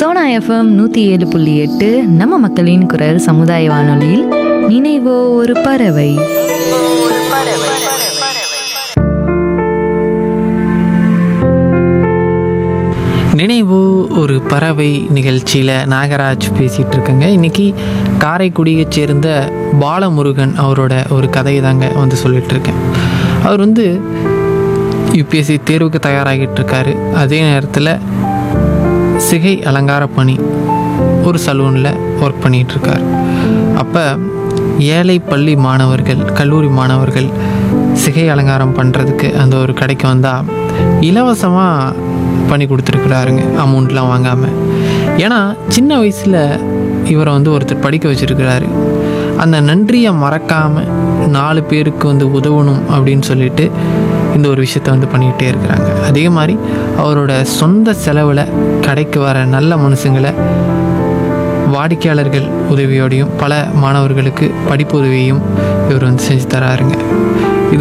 Sona FM நூற்றி ஏழு புள்ளி எட்டு நம்ம மக்களின் குரல் சமுதாய வானொலியில் நினைவோ ஒரு பறவை நினைவு ஒரு பறவை நிகழ்ச்சியில் நாகராஜ் பேசிகிட்டு இருக்கேங்க இன்றைக்கி காரைக்குடியைச் சேர்ந்த பாலமுருகன் அவரோட ஒரு கதையை தாங்க வந்து சொல்லிட்டு இருக்கேன் அவர் வந்து யூபிஎஸ்சி தேர்வுக்கு தயாராகிட்டு இருக்காரு அதே நேரத்தில் சிகை அலங்கார பணி ஒரு சலூனில் ஒர்க் பண்ணிகிட்டு இருக்கார் அப்போ ஏழை பள்ளி மாணவர்கள் கல்லூரி மாணவர்கள் சிகை அலங்காரம் பண்ணுறதுக்கு அந்த ஒரு கடைக்கு வந்தால் இலவசமாக பண்ணி கொடுத்துருக்குறாருங்க அமௌண்ட்லாம் வாங்காமல் ஏன்னா சின்ன வயசில் இவரை வந்து ஒருத்தர் படிக்க வச்சுருக்கிறாரு அந்த நன்றியை மறக்காமல் நாலு பேருக்கு வந்து உதவணும் அப்படின்னு சொல்லிட்டு இந்த ஒரு விஷயத்த வந்து பண்ணிக்கிட்டே இருக்கிறாங்க அதே மாதிரி அவரோட சொந்த செலவில் கடைக்கு வர நல்ல மனுஷங்களை வாடிக்கையாளர்கள் உதவியோடையும் பல மாணவர்களுக்கு படிப்பு உதவியும் இவர் வந்து செஞ்சு தராருங்க